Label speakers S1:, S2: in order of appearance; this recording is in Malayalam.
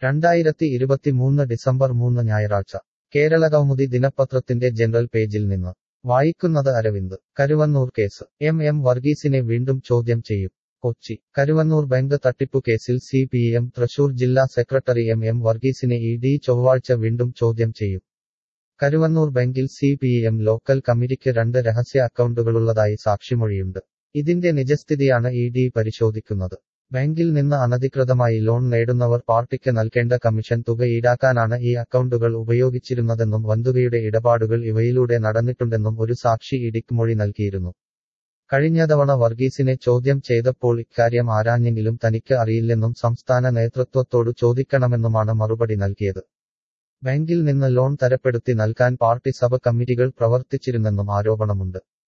S1: രണ്ടായിരത്തി ഇരുപത്തിമൂന്ന് ഡിസംബർ മൂന്ന് ഞായറാഴ്ച കേരളകൗമുദി ദിനപത്രത്തിന്റെ ജനറൽ പേജിൽ നിന്ന് വായിക്കുന്നത് Aravind Karuvannur case M M വർഗീസിനെ വീണ്ടും ചോദ്യം ചെയ്യും കൊച്ചി കരുവന്നൂർ ബാങ്ക് തട്ടിപ്പു കേസിൽ സി പി എം തൃശൂർ ജില്ലാ സെക്രട്ടറി എം എം വർഗീസിനെ ഇ ഡി ചൊവ്വാഴ്ച വീണ്ടും ചോദ്യം ചെയ്യും കരുവന്നൂർ ബാങ്കിൽ സി പി എം ലോക്കൽ കമ്മിറ്റിക്ക് രണ്ട് രഹസ്യ അക്കൗണ്ടുകളുള്ളതായി സാക്ഷിമൊഴിയുണ്ട് ഇതിന്റെ നിജസ്ഥിതിയാണ് ഇ ഡി പരിശോധിക്കുന്നത് ബാങ്കിൽ നിന്ന് അനധികൃതമായി ലോൺ നേടുന്നവർ പാർട്ടിക്ക് നൽകേണ്ട കമ്മീഷൻ തുക ഈടാക്കാനാണ് ഈ അക്കൗണ്ടുകൾ ഉപയോഗിച്ചിരുന്നതെന്നും വന്തുകയുടെ ഇടപാടുകൾ ഇവയിലൂടെ നടന്നിട്ടുണ്ടെന്നും ഒരു സാക്ഷി ഇഡിക്ക് മൊഴി നൽകിയിരുന്നു കഴിഞ്ഞ തവണ വർഗീസിനെ ചോദ്യം ചെയ്തപ്പോൾ ഇക്കാര്യം ആരാഞ്ഞെങ്കിലും തനിക്ക് അറിയില്ലെന്നും സംസ്ഥാന നേതൃത്വത്തോട് ചോദിക്കണമെന്നുമാണ് മറുപടി നൽകിയത് ബാങ്കിൽ നിന്ന് ലോൺ തരപ്പെടുത്തി നൽകാൻ പാർട്ടി സഭ കമ്മിറ്റികൾ പ്രവർത്തിച്ചിരുന്നെന്നും ആരോപണമുണ്ട്